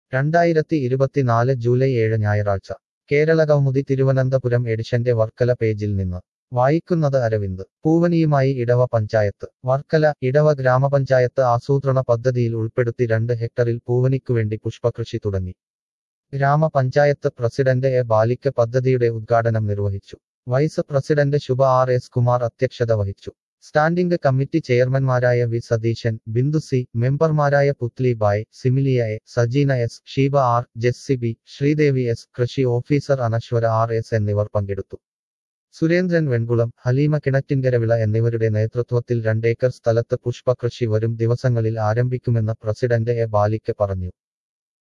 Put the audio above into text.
രണ്ടായിരത്തി ഇരുപത്തിനാല് ജൂലൈ ഏഴ് ഞായറാഴ്ച കേരളകൗമുദി തിരുവനന്തപുരം എഡിഷന്റെ വർക്കല പേജിൽ നിന്ന് വായിക്കുന്നത് അരവിന്ദ് പൂവനിയുമായി ഇടവ പഞ്ചായത്ത് വർക്കല ഇടവ ഗ്രാമപഞ്ചായത്ത് ആസൂത്രണ പദ്ധതിയിൽ ഉൾപ്പെടുത്തി രണ്ട് ഹെക്ടറിൽ പൂവനിക്കുവേണ്ടി പുഷ്പകൃഷി തുടങ്ങി ഗ്രാമപഞ്ചായത്ത് പ്രസിഡന്റ് എ ബാലിക്ക് പദ്ധതിയുടെ ഉദ്ഘാടനം നിർവഹിച്ചു vice president Shubha R S Kumar അധ്യക്ഷത വഹിച്ചു സ്റ്റാൻഡിംഗ് കമ്മിറ്റി ചെയർമാൻമാരായ വി സതീശൻ ബിന്ദു സി മെമ്പർമാരായ Putli Bai Similiya A Sajeena S Sheeba R Jessy B Sreedevi S കൃഷി ഓഫീസർ അനശ്വര ആർ എസ് എന്നിവർ പങ്കെടുത്തു സുരേന്ദ്രൻ വെൺകുളം ഹലീമ കിണറ്റിൻകരവിള എന്നിവരുടെ നേതൃത്വത്തിൽ രണ്ടേക്കർ സ്ഥലത്ത് പുഷ്പകൃഷി വരും ദിവസങ്ങളിൽ ആരംഭിക്കുമെന്ന് പ്രസിഡന്റ് എ ബാലിക്ക് പറഞ്ഞു